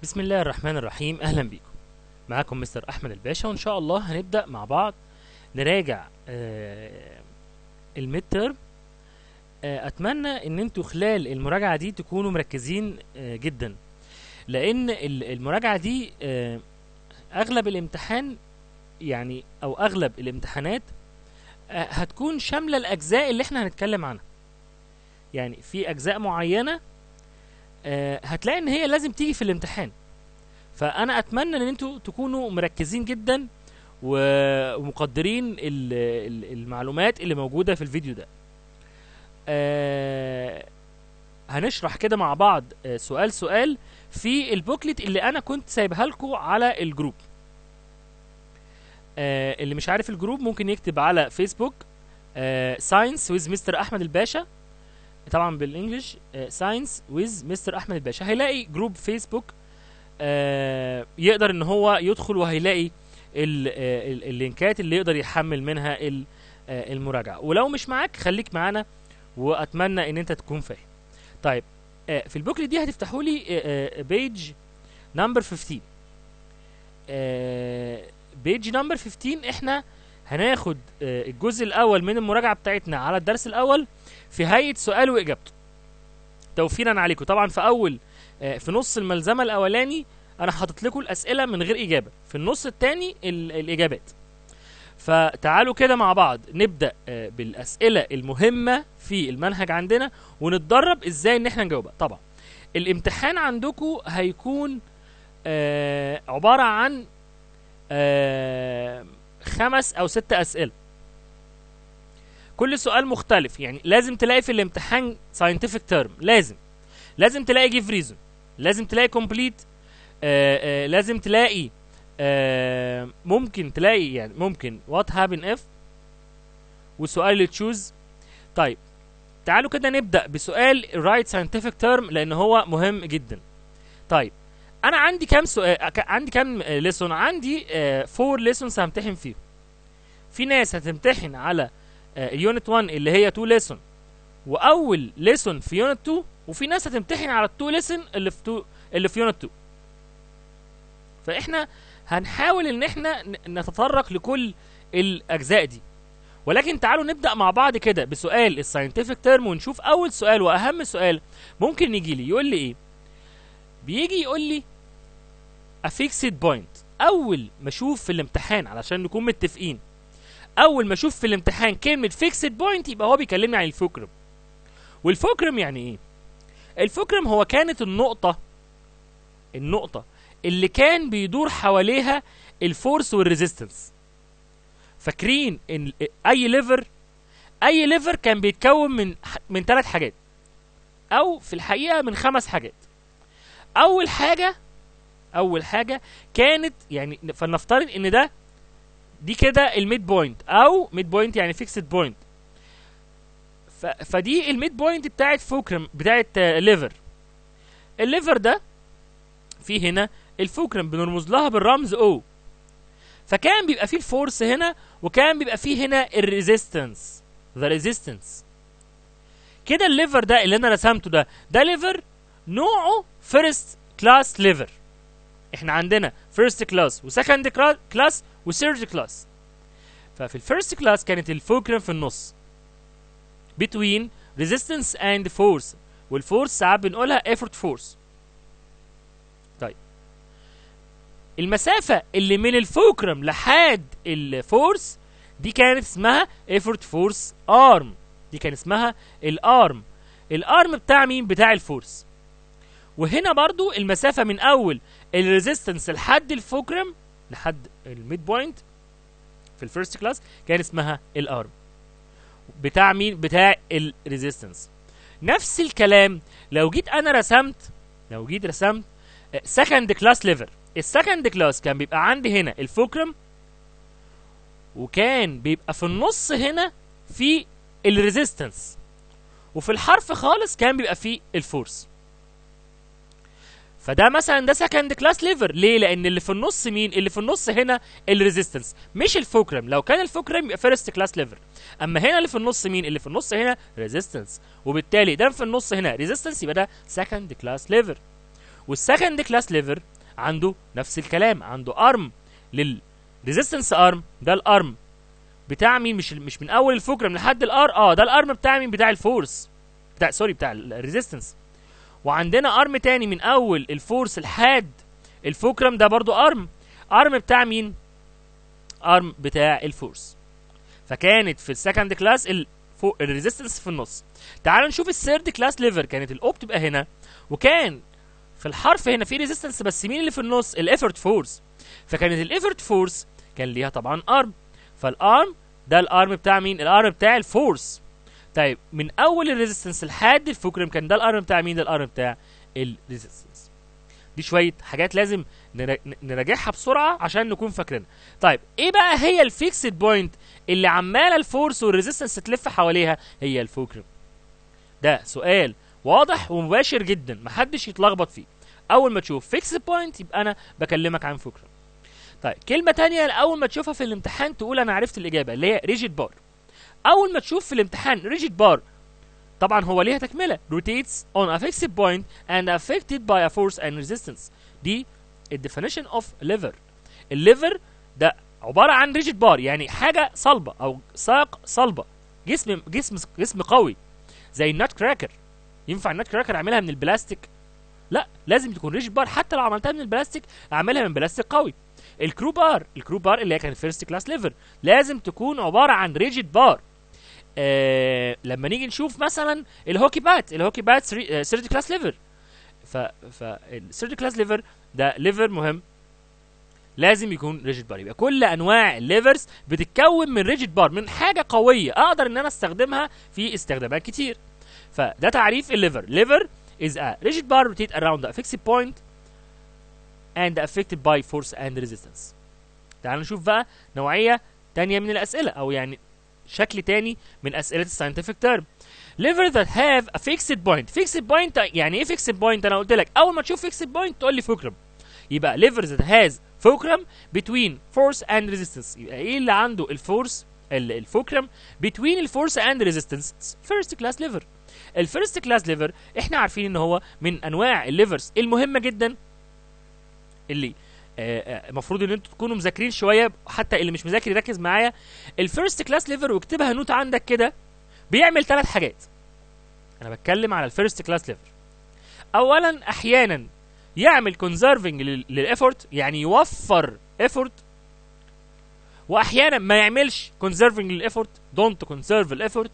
بسم الله الرحمن الرحيم اهلا بيكم معاكم مستر احمد الباشا وان شاء الله هنبدا مع بعض نراجع آه الميد تيرم آه اتمنى ان انتوا خلال المراجعه دي تكونوا مركزين آه جدا لان ال- المراجعه دي آه اغلب الامتحان يعني او اغلب الامتحانات آه هتكون شامله الاجزاء اللي احنا هنتكلم عنها يعني في اجزاء معينه آه، هتلاقي ان هي لازم تيجي في الامتحان فانا اتمنى ان انتوا تكونوا مركزين جدا و- ومقدرين ال- ال- المعلومات اللي موجوده في الفيديو ده آه، هنشرح كده مع بعض آه، سؤال سؤال في البوكلت اللي انا كنت سايبها لكم على الجروب آه، اللي مش عارف الجروب ممكن يكتب على فيسبوك ساينس ويز مستر احمد الباشا طبعا بالانجلش ساينس ويز مستر احمد الباشا هيلاقي جروب فيسبوك آه، يقدر ان هو يدخل وهيلاقي ال- آه، ال- اللينكات اللي يقدر يحمل منها ال- آه، المراجعه ولو مش معاك خليك معانا واتمنى ان انت تكون فاهم طيب آه، في البوكلت دي هتفتحوا لي بيج نمبر 15 بيج نمبر 15 احنا هناخد آه، الجزء الاول من المراجعه بتاعتنا على الدرس الاول في هيئه سؤال واجابته توفيرا عليكم طبعا في اول آه، في نص الملزمه الاولاني انا حاطط لكم الاسئله من غير اجابه في النص الثاني الاجابات فتعالوا كده مع بعض نبدا آه، بالاسئله المهمه في المنهج عندنا ونتدرب ازاي ان احنا نجاوبها طبعا الامتحان عندكم هيكون آه، عباره عن آه، خمس او ست اسئله كل سؤال مختلف يعني لازم تلاقي في الامتحان scientific term لازم لازم تلاقي give reason لازم تلاقي complete آه آه لازم تلاقي آه ممكن تلاقي يعني ممكن what happen if وسؤال اللي تشوز طيب تعالوا كده نبدأ بسؤال right scientific term لأن هو مهم جدا طيب أنا عندي كام سؤال ك- عندي كام ليسون عندي فور ليسونز همتحن فيهم في ناس هتمتحن على اليونت 1 اللي هي 2 ليسون واول ليسون في يونت 2 وفي ناس هتمتحن على التو ليسون اللي في 2 اللي في يونت 2 فاحنا هنحاول ان احنا ن- نتطرق لكل الاجزاء دي ولكن تعالوا نبدا مع بعض كده بسؤال الساينتفك تيرم ونشوف اول سؤال واهم سؤال ممكن يجي لي يقول لي ايه بيجي يقول لي a fixed point اول ما اشوف في الامتحان علشان نكون متفقين اول ما اشوف في الامتحان كلمه فيكسد بوينت يبقى هو بيكلمني عن الفوكرم والفوكرم يعني ايه الفوكرم هو كانت النقطه النقطه اللي كان بيدور حواليها الفورس والريزيستنس فاكرين ان اي ليفر اي ليفر كان بيتكون من ح- من ثلاث حاجات او في الحقيقه من خمس حاجات اول حاجه اول حاجه كانت يعني فلنفترض ان ده دي كده الميد بوينت او ميد بوينت يعني فيكسد بوينت فدي الميد بوينت بتاعت فوكرم بتاعت ليفر الليفر ده في هنا الفوكرم بنرمز لها بالرمز او فكان بيبقى فيه الفورس هنا وكان بيبقى فيه هنا الريزيستنس ذا ريزيستنس كده الليفر ده اللي انا رسمته ده ده ليفر نوعه فيرست كلاس ليفر احنا عندنا فيرست كلاس وسكند كلاس وثيرد كلاس ففي الفيرست كلاس كانت الفوكرم في النص between resistance and force والفورس ساعات بنقولها effort force طيب المسافة اللي من الفوكرم لحد الفورس دي كانت اسمها effort force arm دي كان اسمها الارم الارم بتاع مين بتاع الفورس وهنا برضو المسافة من اول الريزيستنس لحد الفوكرم لحد الميد بوينت في الفيرست كلاس كان اسمها الارم بتاع مين بتاع الريزيستنس نفس الكلام لو جيت انا رسمت لو جيت رسمت سكند كلاس ليفر السكند كلاس كان بيبقى عندي هنا الفوكرم وكان بيبقى في النص هنا في الريزيستنس وفي الحرف خالص كان بيبقى فيه الفورس فده مثلا ده سكند كلاس ليفر ليه لان اللي في النص مين اللي في النص هنا الريزيستنس مش الفوكرم لو كان الفوكرم يبقى فيرست كلاس ليفر اما هنا اللي في النص مين اللي في النص هنا ريزيستنس وبالتالي ده في النص هنا ريزيستنس يبقى ده سكند كلاس ليفر والسكند كلاس ليفر عنده نفس الكلام عنده ارم للريزيستنس ارم ده الارم بتاع مين مش مش من اول الفكرم لحد الار اه ده الارم بتاع مين بتاع الفورس بتاع سوري بتاع الريزيستنس وعندنا ارم تاني من اول الفورس لحد الفوكرم ده برضو ارم ارم بتاع مين ارم بتاع الفورس فكانت في السكند كلاس الريزيستنس في النص تعالوا نشوف الثيرد كلاس ليفر كانت الاو بتبقى هنا وكان في الحرف هنا في ريزيستنس بس مين اللي في النص الافورت فورس فكانت الافورت فورس كان ليها طبعا ارم فالارم ده الارم بتاع مين الارم بتاع الفورس طيب من اول الريزيستنس لحد الفوكرم كان ده الارم بتاع مين ده الارم بتاع الريزيستنس دي شويه حاجات لازم نرا- نراجعها بسرعه عشان نكون فاكرينها طيب ايه بقى هي الفيكسد بوينت اللي عماله الفورس والريزيستنس تلف حواليها هي الفوكرم ده سؤال واضح ومباشر جدا محدش يتلخبط فيه اول ما تشوف فيكسد بوينت يبقى انا بكلمك عن فوكرم طيب كلمه تانية اول ما تشوفها في الامتحان تقول انا عرفت الاجابه اللي هي ريجيد بار اول ما تشوف في الامتحان ريجيد بار طبعا هو ليها تكمله rotates on a fixed point and affected by a force and resistance دي الديفينيشن اوف ليفر الليفر ده عباره عن ريجيد بار يعني حاجه صلبه او ساق صلبه جسم جسم جسم قوي زي النات كراكر ينفع النات كراكر اعملها من البلاستيك لا لازم تكون ريجيد بار حتى لو عملتها من البلاستيك اعملها من بلاستيك قوي الكرو بار الكرو بار اللي هي كانت فيرست كلاس ليفر لازم تكون عباره عن ريجيد بار آه لما نيجي نشوف مثلا الهوكي بات الهوكي بات سيرد كلاس ليفر ف فالسيرد كلاس ليفر ده ليفر مهم لازم يكون ريجيد بار يبقى كل انواع الليفرز بتتكون من ريجيد بار من حاجه قويه اقدر ان انا استخدمها في استخدامات كتير فده تعريف الليفر ليفر is a rigid bar rotate around a fixed point and affected by force and resistance تعال نشوف بقى نوعيه تانية من الاسئله او يعني شكل تاني من اسئله الساينتفك تيرم liver that have a fixed point fixed point يعني ايه fixed point انا قلت لك اول ما تشوف fixed point تقول لي fulcrum يبقى liver that has fulcrum between force and resistance يبقى ايه اللي عنده الفورس الفوكرم between الفورس and resistance first class liver الفيرست كلاس ليفر احنا عارفين ان هو من انواع الليفرز المهمه جدا اللي المفروض ان انتوا تكونوا مذاكرين شويه حتى اللي مش مذاكر يركز معايا الفيرست كلاس ليفر واكتبها نوت عندك كده بيعمل ثلاث حاجات انا بتكلم على الفيرست كلاس ليفر اولا احيانا يعمل كونزرفنج للافورت يعني يوفر افورت واحيانا ما يعملش كونزرفنج للافورت دونت كونسيرف الافورت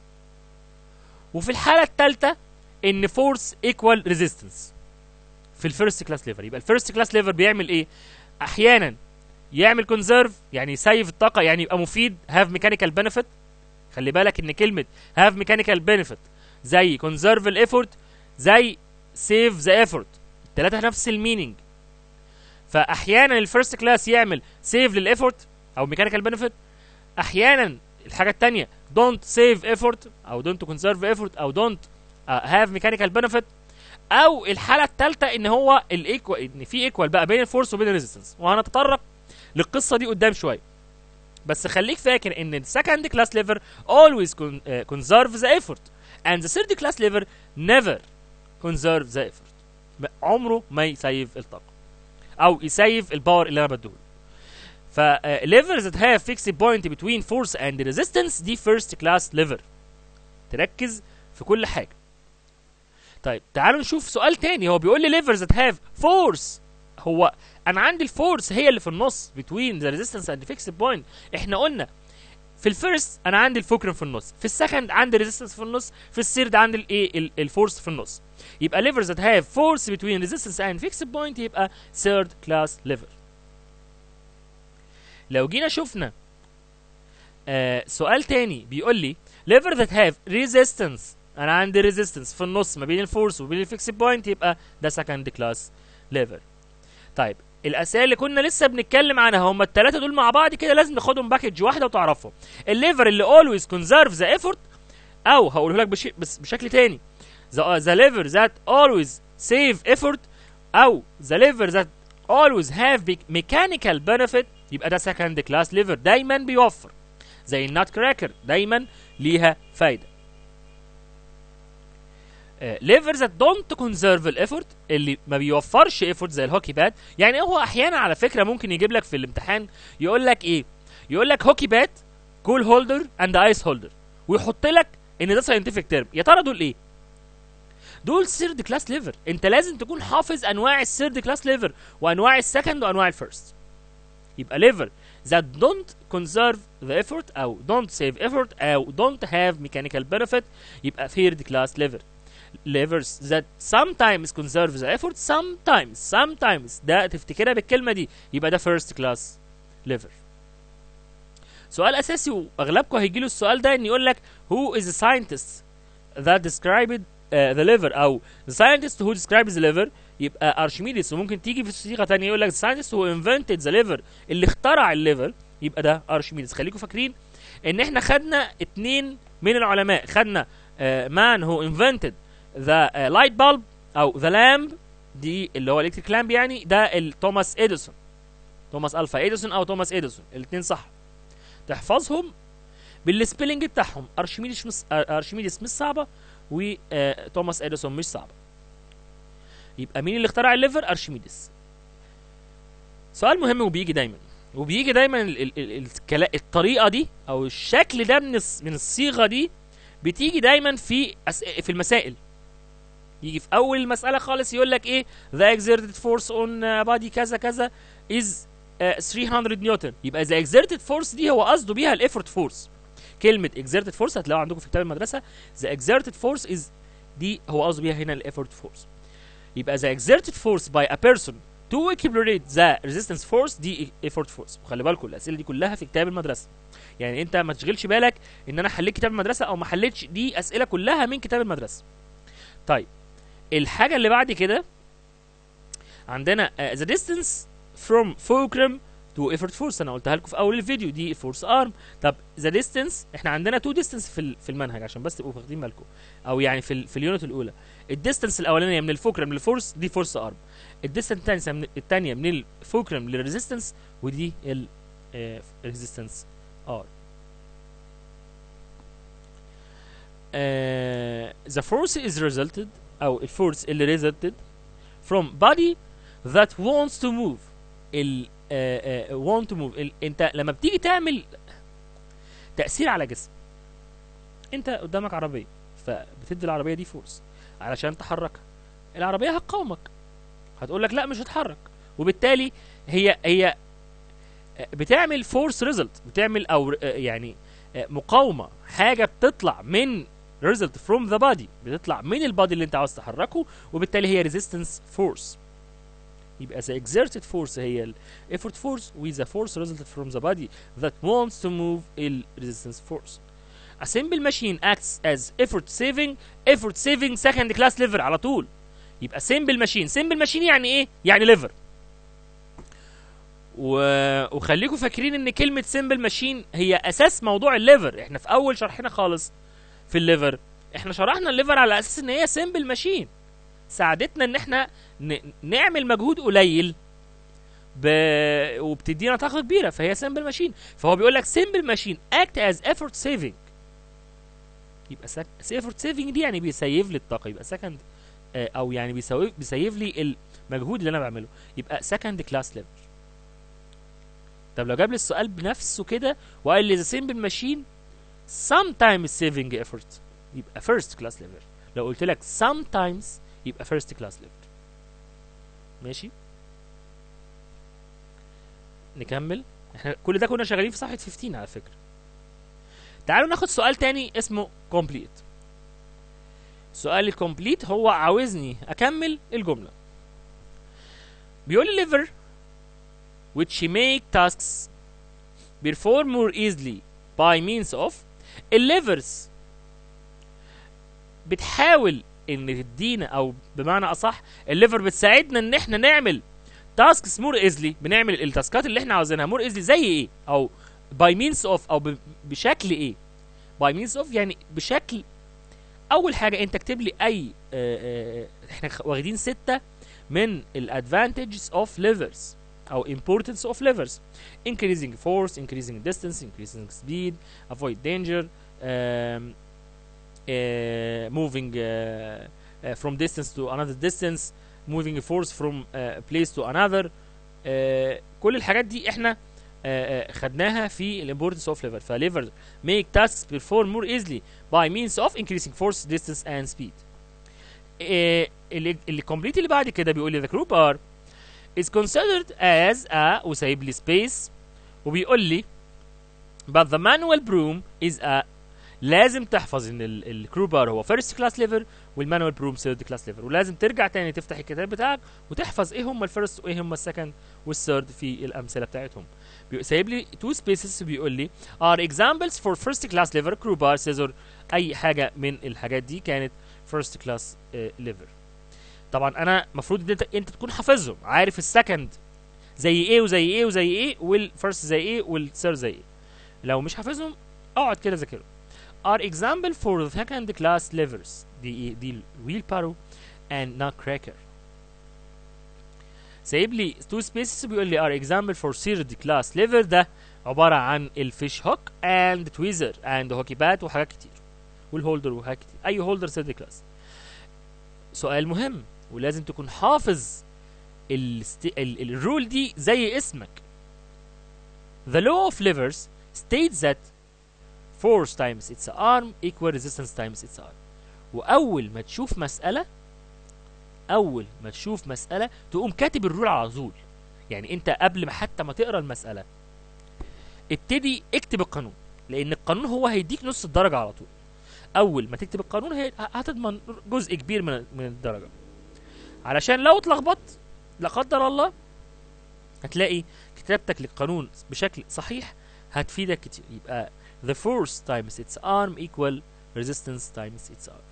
وفي الحاله الثالثه ان فورس ايكوال ريزيستنس في الفيرست كلاس ليفر يبقى الفيرست كلاس ليفر بيعمل ايه احيانا يعمل كونزرف يعني يسيف الطاقه يعني يبقى مفيد هاف ميكانيكال بنفيت خلي بالك ان كلمه هاف ميكانيكال بنفيت زي كونزرف الايفورت زي سيف ذا ايفورت الثلاثه نفس المينينج فاحيانا الفيرست كلاس يعمل سيف للايفورت او ميكانيكال بنفيت احيانا الحاجه الثانيه don't save effort او don't conserve effort او don't uh, have mechanical benefit او الحاله الثالثه ان هو الايكوال ان في ايكوال بقى بين الفورس وبين الريزيستنس وهنتطرق للقصه دي قدام شويه بس خليك فاكر ان السكند كلاس ليفر always con, uh, conserve the effort and the third class lever never conserve the effort عمره ما يسيف الطاقه او يسيف الباور اللي انا بديهوله ف uh, levers that have fixed point between force and resistance دي first class lever تركز في كل حاجه طيب تعالوا نشوف سؤال تاني هو بيقول لي levers that have force هو انا عندي الفورس هي اللي في النص between the resistance and the fixed point احنا قلنا في الفيرست انا عندي الفوكرم في النص في السكند عندي ريزيستنس في النص في الثيرد عندي الايه الفورس في النص يبقى levers that have force between resistance and fixed point يبقى third class lever لو جينا شفنا آه سؤال تاني بيقول لي lever that have resistance انا عندي resistance في النص ما بين الفورس وبين الفيكس بوينت يبقى ده second class lever طيب الاسئله اللي كنا لسه بنتكلم عنها هم الثلاثه دول مع بعض كده لازم ناخدهم باكج واحده وتعرفهم الليفر اللي always conserve the effort او هقوله لك بش... بس بشكل تاني the, the lever that always save effort او the lever that always have mechanical benefit يبقى ده سكند كلاس ليفر دايما بيوفر زي النات كراكر دايما ليها فايده ليفر ذات دونت كونزرف الايفورت اللي ما بيوفرش ايفورت زي الهوكي باد يعني هو احيانا على فكره ممكن يجيب لك في الامتحان يقول لك ايه يقول لك هوكي باد كول هولدر اند ايس هولدر ويحط لك ان ده ساينتفك تيرم يا ترى دول ايه دول سيرد كلاس ليفر انت لازم تكون حافظ انواع السيرد كلاس ليفر وانواع السكند وانواع الفيرست يبقى ليفر that don't conserve the effort او don't save effort او don't have mechanical benefit يبقى third class liver livers that sometimes conserve the effort sometimes sometimes ده تفتكرها بالكلمة دي يبقى ده first class liver سؤال اساسي واغلبكم هيجي له السؤال ده ان يقول لك who is the scientist that described uh, the liver او the scientist who describes the liver يبقى ارشميدس وممكن تيجي في صيغه ثانيه يقول لك the scientist who invented the liver اللي اخترع الليفر يبقى ده ارشميدس خليكم فاكرين ان احنا خدنا اتنين من العلماء خدنا مان هو invented the uh, light bulb او the lamp دي اللي هو الكتريك لامب يعني ده توماس اديسون توماس الفا اديسون او توماس اديسون الاثنين صح تحفظهم بالسبيلنج بتاعهم ارشميدس مش ارشميدس مش صعبه وتوماس اديسون مش صعبه يبقى مين اللي اخترع الليفر ارشميدس سؤال مهم وبيجي دايما وبيجي دايما ال ال ال الكلا- الطريقه دي او الشكل ده من الص- من الصيغه دي بتيجي دايما في أس... في المسائل يجي في اول المساله خالص يقول لك ايه the exerted force on uh, body كذا كذا is uh, 300 نيوتن يبقى the exerted force دي هو قصده بيها الافورت فورس كلمه exerted force هتلاقوها عندكم في كتاب المدرسه the exerted force is دي هو قصده بيها هنا الافورت فورس يبقى the exerted force by a person to equilibrate the resistance force دي effort force وخلي بالكم الاسئله دي كلها في كتاب المدرسه يعني انت ما تشغلش بالك ان انا حليت كتاب المدرسه او ما حليتش دي اسئله كلها من كتاب المدرسه طيب الحاجه اللي بعد كده عندنا uh, the distance from fulcrum to effort force انا قلتها لكم في اول الفيديو دي force arm طب the distance احنا عندنا two distance في ال- في المنهج عشان بس تبقوا واخدين بالكم او يعني في ال- في اليونت الاولى الديستنس الاولانيه من الفوكرم للفورس دي فورس ارم الديستنس الثانيه من الثانيه من الفوكرم للريزيستنس ودي الريزيستنس ار the force is resulted او الفورس اللي resulted from body that wants to move ال uh, uh, want to move ال, انت لما بتيجي تعمل تأثير على جسم انت قدامك عربية فبتدي العربية دي فورس علشان تحركها العربية هتقاومك هتقول لك لا مش هتحرك وبالتالي هي هي بتعمل فورس ريزلت بتعمل او يعني مقاومة حاجة بتطلع من result from the body بتطلع من البادي اللي انت عاوز تحركه وبالتالي هي resistance force يبقى the exerted force هي ال effort force with the force resulted from the body that wants to move ال resistance force A simple machine acts as effort saving effort saving second class lever على طول يبقى simple machine simple machine يعني ايه يعني lever و... وخليكم فاكرين ان كلمة سيمبل ماشين هي اساس موضوع الليفر احنا في اول شرحنا خالص في الليفر احنا شرحنا الليفر على اساس ان هي سيمبل ماشين ساعدتنا ان احنا ن... نعمل مجهود قليل ب... وبتدينا طاقة كبيرة فهي سيمبل ماشين فهو بيقول لك سيمبل ماشين اكت از effort سيفنج يبقى effort سيفنج دي يعني بيسيف لي الطاقة يبقى سكند او يعني بيسيف بيسيف لي المجهود اللي انا بعمله يبقى سكند كلاس ليفر طب لو جاب لي السؤال بنفسه كده وقال لي the simple machine sometimes saving effort يبقى first class level لو قلت لك sometimes يبقى first class level ماشي نكمل احنا كل ده كنا شغالين في صفحة 15 على فكرة تعالوا ناخد سؤال تاني اسمه complete سؤال الكومبليت هو عاوزني اكمل الجملة بيقول لي liver which make tasks perform more easily by means of الليفرز بتحاول ان تدينا او بمعنى اصح الليفر بتساعدنا ان احنا نعمل تاسكس مور ايزلي بنعمل التاسكات اللي احنا عاوزينها مور ايزلي زي ايه او باي مينز اوف او ب- بشكل ايه باي مينز اوف يعني بشكل اول حاجه انت اكتب لي اي آه، آه، احنا خ- واخدين سته من الادفانتجز اوف ليفرز او importance of levers increasing force increasing distance increasing speed avoid danger um, uh, moving uh, uh, from distance to another distance moving a force from uh, place to another uh, كل الحاجات دي احنا uh, uh, خدناها في الامبورتنس اوف ليفر فليفر make tasks perform more easily by means of increasing force distance and speed uh, اللي اللي complete اللي بعد كده بيقول لي the group R is considered as a وسايب لي space وبيقول لي but the manual broom is a لازم تحفظ ان الكرو بار هو فيرست كلاس ليفر والمانوال بروم ثيرد كلاس ليفر ولازم ترجع تاني تفتح الكتاب بتاعك وتحفظ ايه هم الفيرست وايه هم السكند والثيرد في الامثله بتاعتهم بي- سايب لي تو سبيسز بيقول لي are examples for first class liver crew bar scissor اي حاجه من الحاجات دي كانت first class ليفر طبعا انا المفروض ان انت انت تكون حافظهم عارف السكند زي ايه وزي ايه وزي ايه والفيرست زي ايه والثيرد زي ايه لو مش حافظهم اقعد كده ذاكرهم are example for the second class levers دي دي wheelbarrow and nutcracker سايب لي تو سبيسز بيقول لي are example for third class lever ده عبارة عن الفيش هوك and tweezer and هوكي بات وحاجات كتير والهولدر وحاجات كتير اي هولدر third class سؤال مهم ولازم تكون حافظ الست... ال... ال- الرول دي زي اسمك The law of levers states that force times its arm equal resistance times its arm واول ما تشوف مساله اول ما تشوف مساله تقوم كاتب الرول على طول يعني انت قبل ما حتى ما تقرا المساله ابتدي اكتب القانون لان القانون هو هيديك نص الدرجه على طول اول ما تكتب القانون هي هتضمن جزء كبير من من الدرجه علشان لو اتلخبطت لا قدر الله هتلاقي كتابتك للقانون بشكل صحيح هتفيدك كتير يبقى the force times its arm equal resistance times its arm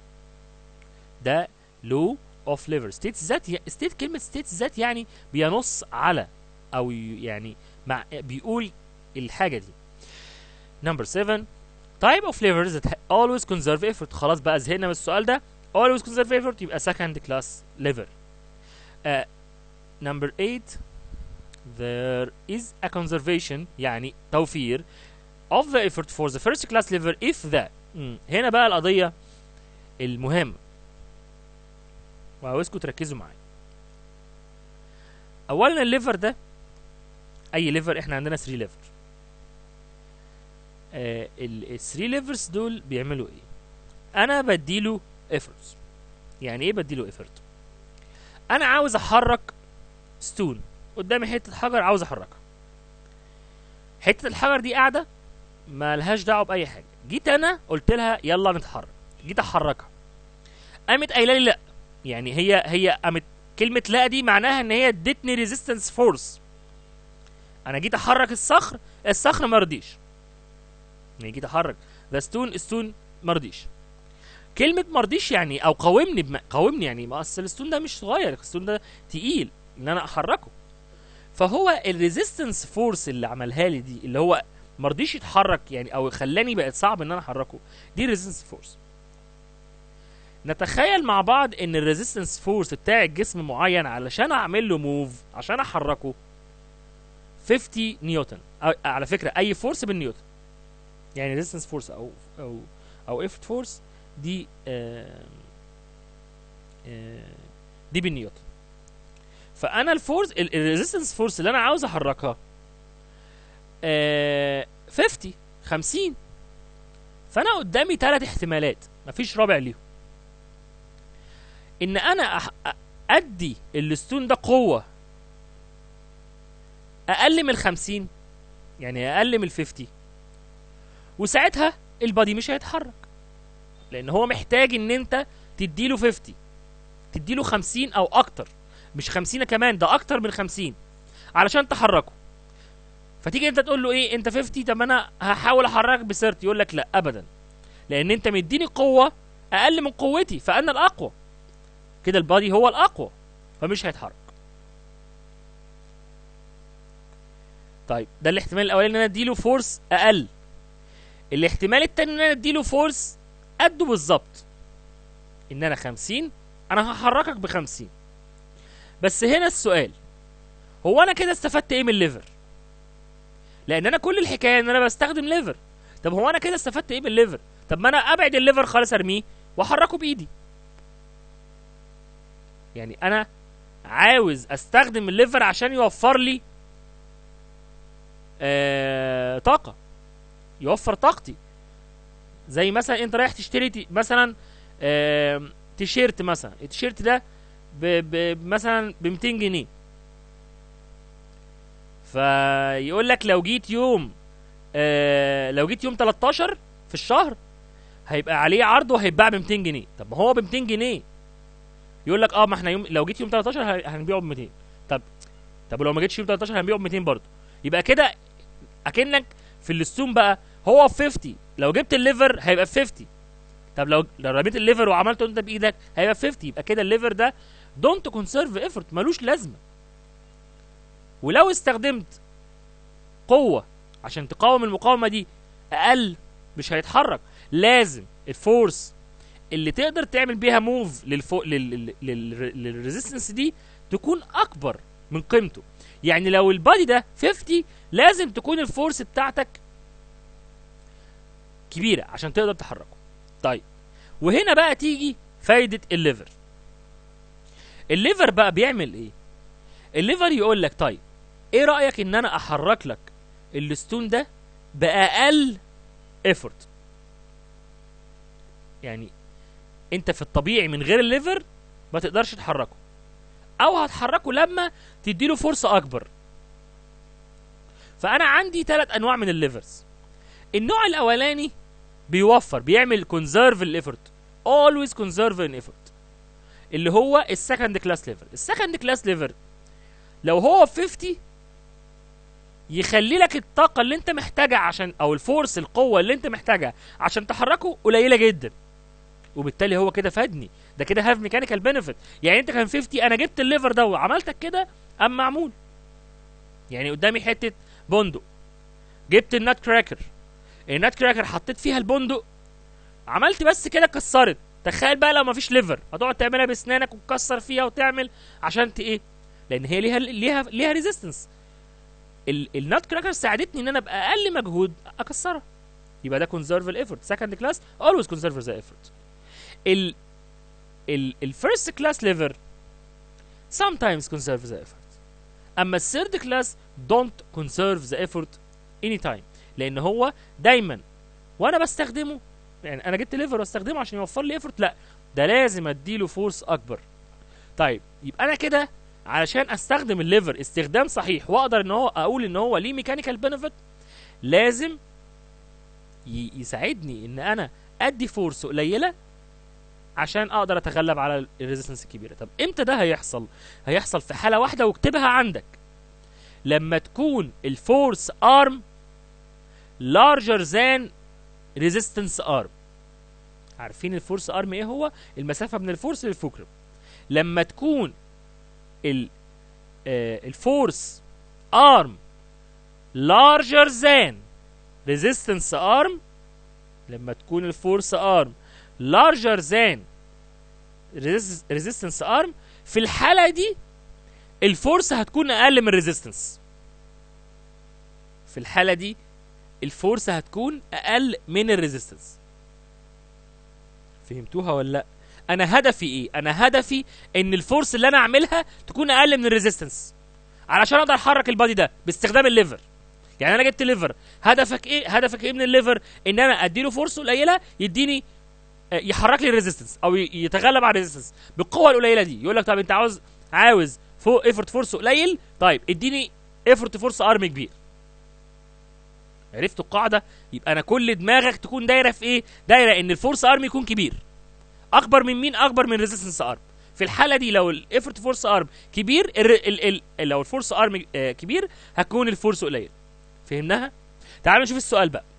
ده law of lever states ذات state كلمة states ذات يعني بينص على أو ي- يعني مع بيقول الحاجة دي number 7 type of levers that ha- always conserve effort خلاص بقى زهقنا من السؤال ده always conserve effort يبقى second class lever uh, number 8 there is a conservation يعني توفير of the effort for the first class lever if the مم. هنا بقى القضية المهمة وعاوزكم تركزوا معايا أولا الليفر ده أي ليفر احنا عندنا 3 ليفر آه ال 3 ليفرز دول بيعملوا ايه؟ أنا بديله efforts يعني ايه بديله effort؟ أنا عاوز أحرك ستون قدامي حتة حجر عاوز أحركها حتة الحجر دي قاعدة ما لهاش دعوه باي حاجه جيت انا قلت لها يلا نتحرك جيت احركها قامت قايله لي لا يعني هي هي قامت كلمه لا دي معناها ان هي ادتني ريزيستنس فورس انا جيت احرك الصخر الصخر ما رضيش يعني جيت احرك ذا ستون ستون ما رضيش كلمه ما رضيش يعني او قاومني بم... قاومني يعني ما اصل الستون ده مش صغير الستون ده تقيل ان انا احركه فهو الريزيستنس فورس اللي عملها لي دي اللي هو ما رضيش يتحرك يعني او خلاني بقت صعب ان انا احركه دي ريزيستنس فورس نتخيل مع بعض ان الريزيستنس فورس بتاع الجسم معين علشان اعمل له موف عشان احركه 50 نيوتن أو على فكره اي فورس بالنيوتن يعني ريزيستنس فورس او او او ايفورت فورس دي آه آه دي بالنيوتن فانا الفورس الريزيستنس فورس اللي انا عاوز احركها آه 50 50 فانا قدامي ثلاث احتمالات مفيش رابع ليهم ان انا أح- أ- ادي الستون ده قوه اقل من ال 50 يعني اقل من ال 50 وساعتها البادي مش هيتحرك لان هو محتاج ان انت تديله 50 تديله 50 او اكتر مش 50 كمان ده اكتر من 50 علشان تحركه فتيجي انت تقول له ايه انت 50 طب انا هحاول احركك بسيرتي يقول لك لا ابدا لان انت مديني قوه اقل من قوتي فانا الاقوى كده البادي هو الاقوى فمش هيتحرك طيب ده الاحتمال الاولاني ان انا اديله فورس اقل الاحتمال التاني ان انا اديله فورس قده بالظبط ان انا 50 انا هحركك ب 50 بس هنا السؤال هو انا كده استفدت ايه من الليفر لان انا كل الحكايه ان انا بستخدم ليفر طب هو انا كده استفدت ايه من الليفر طب ما انا ابعد الليفر خالص ارميه واحركه بايدي يعني انا عاوز استخدم الليفر عشان يوفر لي آه طاقه يوفر طاقتي زي مثلا انت رايح تشتري تي مثلا آه تيشيرت مثلا التيشيرت ده ب ب مثلا ب 200 جنيه فيقول لك لو جيت يوم آه لو جيت يوم 13 في الشهر هيبقى عليه عرض وهيتباع ب 200 جنيه طب ما هو ب 200 جنيه يقول لك اه ما احنا يوم لو جيت يوم 13 ه- هنبيعه ب 200 طب طب ولو ما جيتش يوم 13 هنبيعه ب 200 برضه يبقى كده اكنك في الستون بقى هو ب 50 لو جبت الليفر هيبقى ب 50 طب لو لو رميت الليفر وعملته انت بايدك هيبقى ب 50 يبقى كده الليفر ده دونت كونسيرف ايفورت ملوش لازمه ولو استخدمت قوه عشان تقاوم المقاومه دي اقل مش هيتحرك لازم الفورس اللي تقدر تعمل بيها موف للفوق لل... لل... للريزيستنس دي تكون اكبر من قيمته يعني لو البادي ده 50 لازم تكون الفورس بتاعتك كبيره عشان تقدر تحركه طيب وهنا بقى تيجي فايده الليفر الليفر بقى بيعمل ايه الليفر يقول لك طيب ايه رايك ان انا احرك لك الستون ده باقل ايفورت يعني انت في الطبيعي من غير الليفر ما تقدرش تحركه او هتحركه لما تديله فرصه اكبر فانا عندي ثلاث انواع من الليفرز النوع الاولاني بيوفر بيعمل كونزرف الايفورت always conserve an effort اللي هو السكند كلاس ليفر السكند كلاس ليفر لو هو 50 يخلي لك الطاقه اللي انت محتاجها عشان او الفورس القوه اللي انت محتاجها عشان تحركه قليله جدا وبالتالي هو كده فادني ده كده هاف ميكانيكال بنفيت يعني انت كان 50 انا جبت الليفر ده وعملتك كده ام معمول يعني قدامي حته بندق جبت النات كراكر النات كراكر حطيت فيها البندق عملت بس كده كسرت تخيل بقى لو مفيش ليفر هتقعد تعملها باسنانك وتكسر فيها وتعمل عشان ت ايه لان هي ليها ليها ليها ريزيستنس النات كراكر ساعدتني ان انا باقل مجهود اكسرها يبقى ده كونزرف الايفورت سكند كلاس اولويز كونزرف ذا ايفورت ال ال الفيرست كلاس ليفر sometimes conserve the effort اما الثيرد كلاس don't conserve the effort anytime لان هو دايما وانا بستخدمه يعني انا جبت ليفر واستخدمه عشان يوفر لي ايفورت لا ده لازم اديله فورس اكبر طيب يبقى انا كده علشان استخدم الليفر استخدام صحيح واقدر ان هو اقول ان هو ليه ميكانيكال بنفيت لازم ي- يساعدني ان انا ادي فورس قليله عشان اقدر اتغلب على الريزيستنس الكبيره طب امتى ده هيحصل هيحصل في حاله واحده واكتبها عندك لما تكون الفورس ارم larger than resistance arm عارفين الفورس ارم ايه هو المسافه من الفورس للفوكرم لما تكون ال آه الفورس ارم larger than resistance arm لما تكون الفورس ارم larger than resist- resistance arm في الحالة دي الفورس هتكون أقل من الريزيستنس في الحالة دي الفورس هتكون أقل من الريزيستنس فهمتوها ولا لأ؟ أنا هدفي إيه؟ أنا هدفي إن الفورس اللي أنا أعملها تكون أقل من الريزيستنس علشان أقدر أحرك البادي ده باستخدام الليفر يعني أنا جبت ليفر هدفك إيه؟ هدفك إيه من الليفر؟ إن أنا أديله فورس قليلة يديني آه، يحرك لي الريزيستنس او ي- يتغلب على الريزيستنس بالقوه القليله دي يقول لك طب انت عاوز عاوز فوق ايفورت فورس قليل طيب اديني ايفورت فورس ارم كبير عرفتوا القاعده يبقى انا كل دماغك تكون دايره في ايه دايره ان الفورس ارم يكون كبير اكبر من مين اكبر من ريزيستنس ارم في الحاله دي لو الايفورت فورس ارم كبير ال ال ال لو الفورس ارم آه، كبير هتكون الفورس قليل فهمناها تعالوا نشوف السؤال بقى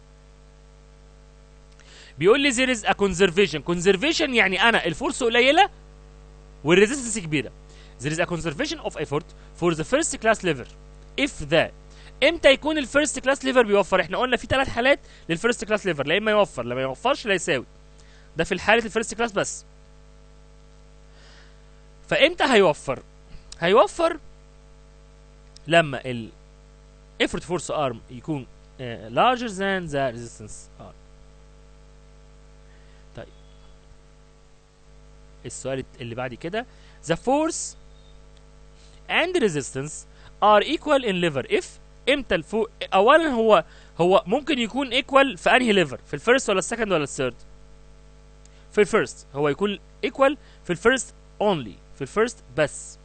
بيقول لي there is a conservation conservation يعني انا الفرصه قليله والريزيستنس كبيره there is a conservation of effort for the first class lever if the امتى يكون الفيرست كلاس ليفر بيوفر احنا قلنا في ثلاث حالات للفيرست كلاس ليفر لا اما يوفر لا ما يوفرش لا يساوي ده في حاله الفيرست كلاس بس فامتى هيوفر هيوفر لما ال effort force arm يكون uh, larger than the resistance arm السؤال اللي بعد كده the force and resistance are equal in lever if امتى الفو اولا هو هو ممكن يكون equal في انهي ليفر في الفيرست ولا السكند ولا الثيرد في الفيرست هو يكون equal في الفيرست only في الفيرست بس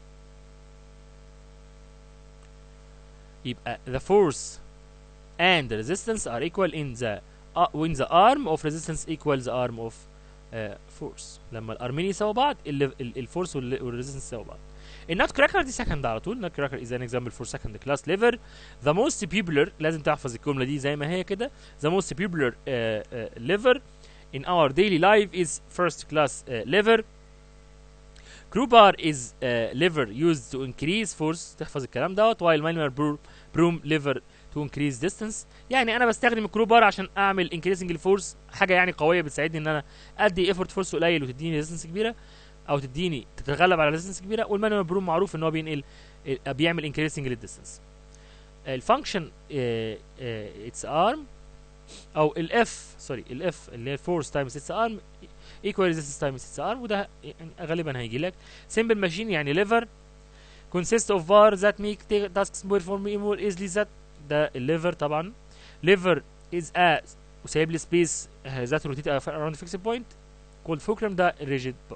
يبقى the force and the resistance are equal in the uh, when the arm of resistance equals the arm of uh, force لما الارمين يساووا بعض الفورس والريزيستنس يساووا بعض النوت كراكر دي سكند على طول النوت كراكر is an example for second class lever the most popular لازم تحفظ الجمله دي زي ما هي كده the most popular uh, uh, lever in our daily life is first class uh, lever crowbar is uh, lever used to increase force تحفظ الكلام دوت while manual broom, broom lever to increase distance يعني انا بستخدم الكروبار عشان اعمل increasing الفورس حاجه يعني قويه بتساعدني ان انا ادي ايفورت فورس قليل وتديني ريزستنس كبيره او تديني تتغلب على ريزستنس كبيره والمانوال بروم معروف ان هو بينقل بيعمل انكريسنج للديستنس الفانكشن اتس ارم او الاف سوري الاف اللي هي الفورس تايمز اتس ارم ايكوال ريزستنس تايمز اتس ارم وده يعني غالبا هيجي لك سمبل ماشين يعني ليفر consist of bar that make tasks perform more easily that ده الليفر طبعا ليفر is a وسايب لي سبيس ذات روتيت around fixed point called fulcrum ده الريجيد بار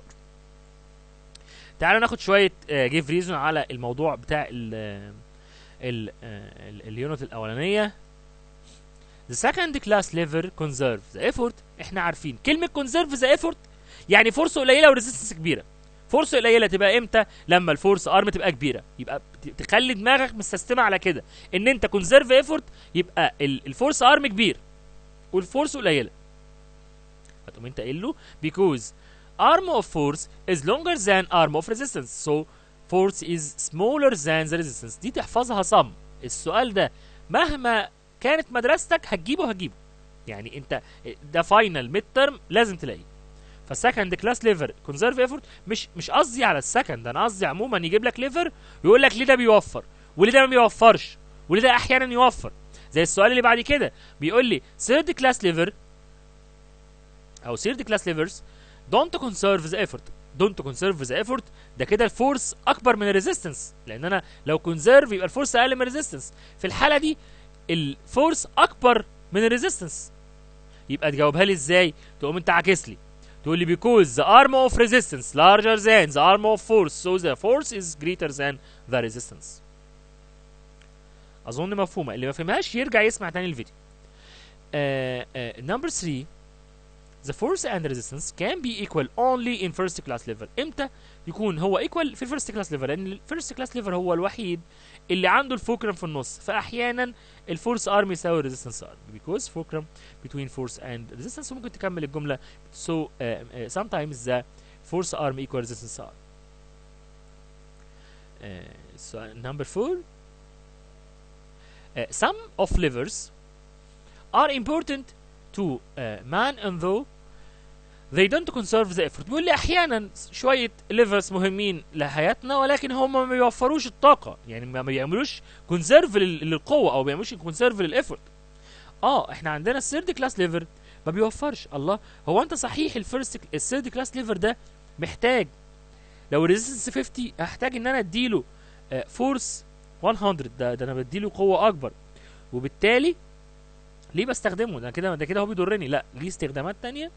تعالوا ناخد شويه جيف ريزون على الموضوع بتاع ال ال اليونت الاولانيه The second class lever conserve the effort احنا عارفين كلمة conserve the effort يعني فرصة قليلة وريزيستنس كبيرة فرصة قليلة تبقى امتى؟ لما الفورس ارم تبقى كبيرة يبقى تخلي دماغك مستسلمة على كده ان انت conserve effort يبقى الفورس ارم كبير والفورس قليلة هتقوم انت قايل له because arm of force is longer than arm of resistance so force is smaller than the resistance دي تحفظها صم السؤال ده مهما كانت مدرستك هتجيبه هتجيبه يعني انت ده فاينل ميد ترم لازم تلاقيه فالسكند كلاس ليفر كونزرف ايفورت مش مش قصدي على السكند انا قصدي عموما يجيب لك ليفر ويقول لك ليه ده بيوفر وليه ده ما بيوفرش وليه ده احيانا يوفر زي السؤال اللي بعد كده بيقول لي ثيرد كلاس ليفر او ثيرد كلاس ليفرز دونت كونسيرف ذا ايفورت دونت كونسيرف ذا ايفورت ده كده الفورس اكبر من الريزيستنس لان انا لو كونسيرف يبقى الفورس اقل من الريزيستنس في الحاله دي الفورس اكبر من الريزيستنس يبقى تجاوبها لي ازاي تقوم انت عاكس لي تقول لي because the arm of resistance larger than the arm of force so the force is greater than the resistance اظن مفهومه اللي ما فهمهاش يرجع يسمع تاني الفيديو نمبر 3 the force and resistance can be equal only in first class level امتى يكون هو equal في first class level لان الفيرست كلاس level هو الوحيد اللي عنده الفوكرم في النص فاحيانا الفورس ارم يساوي الريزيستنس ارم because fulcrum between force and resistance ممكن تكمل الجمله so uh, uh, sometimes the force arm equal resistance arm uh, so number four uh, some of levers are important to uh, man and though they don't conserve the effort بيقول لي احيانا شويه ليفرز مهمين لحياتنا ولكن هم ما بيوفروش الطاقه يعني ما بيعملوش كونسيرف للقوه او ما بيعملوش كونسيرف للافورت اه احنا عندنا الثيرد كلاس ليفر ما بيوفرش الله هو انت صحيح الفيرست الثيرد كلاس ليفر ده محتاج لو ريزيستنس 50 هحتاج ان انا اديله فورس 100 ده ده انا بديله قوه اكبر وبالتالي ليه بستخدمه ده كده ده كده هو بيضرني لا ليه استخدامات تانية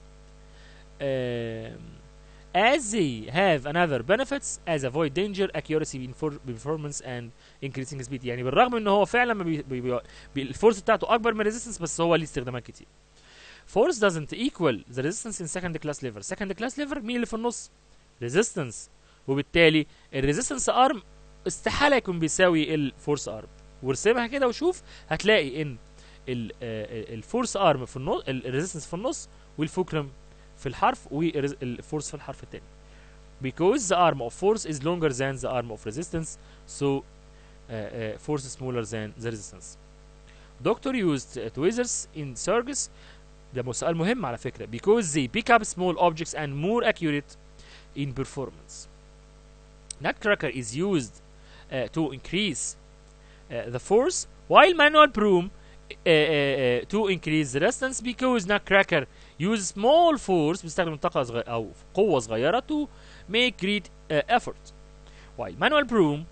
uh, as they have another benefits as avoid danger accuracy performance and increasing speed يعني بالرغم ان هو فعلا ما بي بي بي الفورس بتاعته اكبر من الريزيستنس بس هو ليه استخدامات كتير force doesn't equal the resistance in second class lever second class lever مين اللي في النص resistance وبالتالي الريزيستنس ارم استحاله يكون بيساوي الفورس ارم وارسمها كده وشوف هتلاقي ان الفورس ارم في النص الريزيستنس في النص والفوكرم في الحرف والفورس في الحرف الثاني because the arm of force is longer than the arm of resistance so uh, uh, force is smaller than the resistance doctor used uh, tweezers in circus ده سؤال مهم على فكرة because they pick up small objects and more accurate in performance nutcracker is used uh, to increase uh, the force while manual broom uh, uh, uh, to increase the resistance because nutcracker use small force بيستخدم طاقة صغيرة أو قوة صغيرة to make great uh, effort while manual broom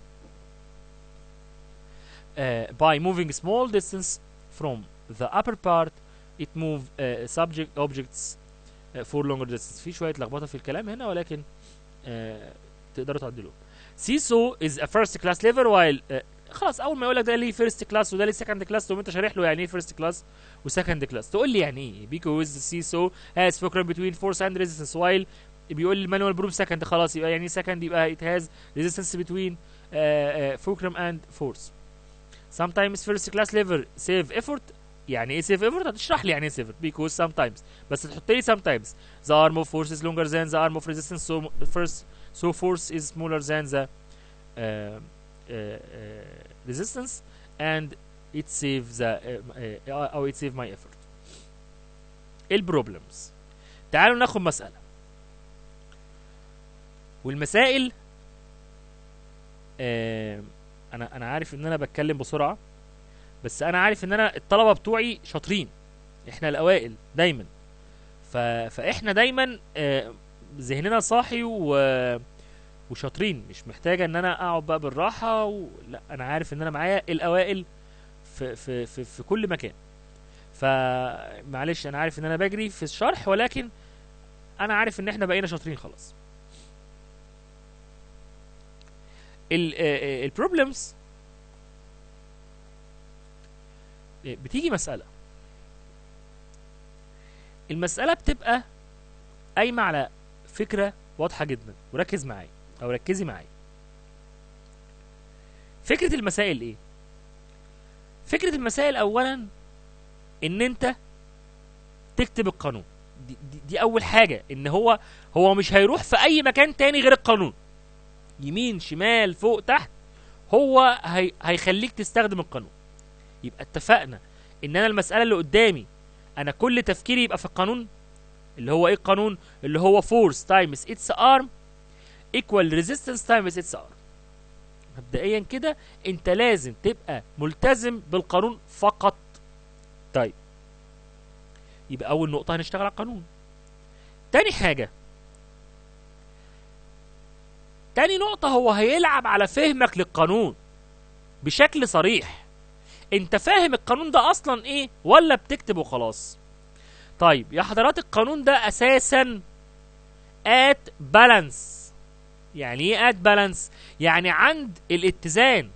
uh, by moving small distance from the upper part it move uh, subject objects uh, for longer distance في شويه لخبطه في الكلام هنا ولكن uh, تقدروا تعدلوه سيسو is a first class lever while uh, خلاص اول ما يقول لك ده ليه فيرست كلاس وده ليه سكند كلاس تقوم انت شارح له يعني ايه فيرست كلاس وسكند كلاس تقول لي يعني ايه بيكوز سيسو has fulcrum between force and resistance while بيقول لي المانوال بروف سكند خلاص يبقى يعني سكند يبقى it has resistance between uh, uh, fulcrum and force sometimes first class lever save effort يعني ايه save effort هتشرح لي يعني ايه save effort because sometimes بس تحط لي sometimes the arm of force is longer than the arm of resistance so first so force is smaller than the uh, uh, uh, resistance and it saves the uh, uh, او it save my effort البروبلمز تعالوا ناخد مسألة والمسائل آه انا انا عارف ان انا بتكلم بسرعة بس انا عارف ان انا الطلبة بتوعي شاطرين احنا الاوائل دايما ف... فاحنا دايما آه ذهننا صاحي و وشاطرين مش محتاجه ان انا اقعد بقى بالراحه و... لا انا عارف ان انا معايا الاوائل في في في, في كل مكان فمعلش انا عارف ان انا بجري في الشرح ولكن انا عارف ان احنا بقينا شاطرين خلاص البروبلمز بتيجي مسألة المسألة بتبقى قايمة على فكرة واضحة جدا وركز معايا او ركزي معايا فكرة المسائل ايه فكرة المسائل اولا ان انت تكتب القانون دي, دي, دي اول حاجة ان هو هو مش هيروح في اي مكان تاني غير القانون يمين شمال فوق تحت هو هي هيخليك تستخدم القانون يبقى اتفقنا ان انا المسألة اللي قدامي انا كل تفكيري يبقى في القانون اللي هو ايه القانون اللي هو force times its arm equal resistance times its arm مبدئيا كده انت لازم تبقى ملتزم بالقانون فقط طيب يبقى اول نقطة هنشتغل على القانون تاني حاجة تاني نقطة هو هيلعب على فهمك للقانون بشكل صريح انت فاهم القانون ده اصلا ايه ولا بتكتب وخلاص طيب يا حضرات القانون ده اساسا ات بالانس يعني ايه ات بالانس يعني عند الاتزان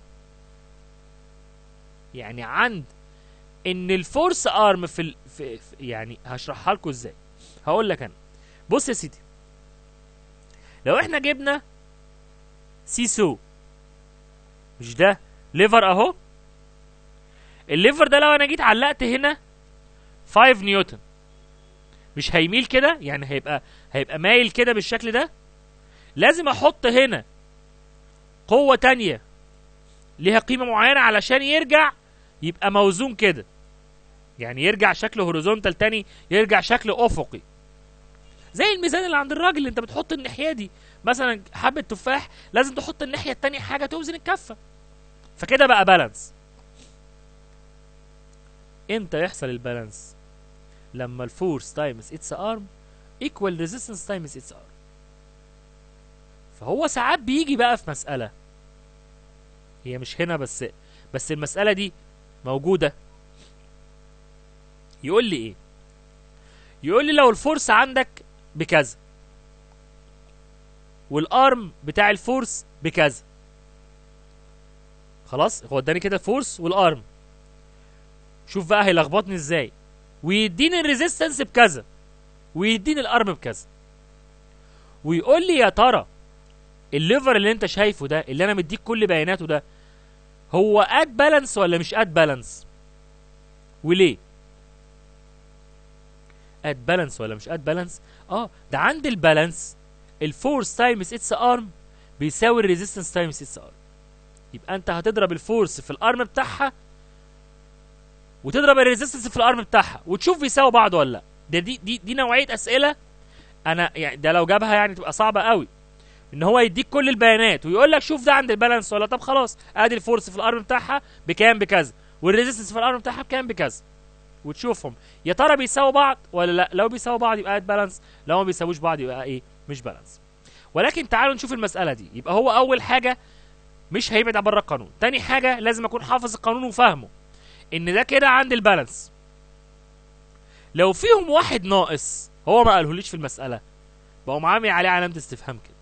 يعني عند ان الفورس ارم في, ال... في... في يعني هشرحها لكم ازاي هقول لك انا بص يا سيدي لو احنا جبنا سيسو مش ده ليفر اهو الليفر ده لو انا جيت علقت هنا 5 نيوتن مش هيميل كده يعني هيبقى هيبقى مايل كده بالشكل ده لازم احط هنا قوة تانية ليها قيمة معينة علشان يرجع يبقى موزون كده يعني يرجع شكل هوريزونتال تاني يرجع شكل افقي زي الميزان اللي عند الراجل اللي انت بتحط الناحية دي مثلا حبة تفاح لازم تحط الناحية التانية حاجة توزن الكفة فكده بقى بالانس امتى يحصل البالانس لما الفورس تايمز اتس ارم ايكوال ريزيستنس تايمز اتس ارم فهو ساعات بيجي بقى في مسألة هي مش هنا بس بس المسألة دي موجودة يقول لي ايه يقول لي لو الفورس عندك بكذا والارم بتاع الفورس بكذا خلاص هو اداني كده الفورس والارم شوف بقى هيلخبطني ازاي ويديني الريزيستنس بكذا ويديني الارم بكذا ويقول لي يا ترى الليفر اللي انت شايفه ده اللي انا مديك كل بياناته ده هو اد بالانس ولا مش اد بالانس وليه اد بالانس ولا مش اد بالانس اه ده عند البالانس الفورس تايمز اتس ارم بيساوي الريزيستنس تايمز اتس ارم يبقى انت هتضرب الفورس في الارم بتاعها وتضرب الريزيستنس في الارم بتاعها وتشوف بيساوي بعض ولا لا ده دي دي دي نوعيه اسئله انا يعني ده لو جابها يعني تبقى صعبه قوي ان هو يديك كل البيانات ويقول لك شوف ده عند البالانس ولا طب خلاص ادي الفورس في الارم بتاعها بكام بكذا والريزيستنس في الارم بتاعها بكام بكذا وتشوفهم يا ترى بيساووا بعض ولا لا لو بيساووا بعض يبقى اد بالانس لو ما بيساووش بعض يبقى ايه مش بالانس ولكن تعالوا نشوف المساله دي يبقى هو اول حاجه مش هيبعد بره القانون تاني حاجه لازم اكون حافظ القانون وفاهمه ان ده كده عند البالانس لو فيهم واحد ناقص هو ما قالهوليش في المساله بقوم عامل عليه علامه استفهام كده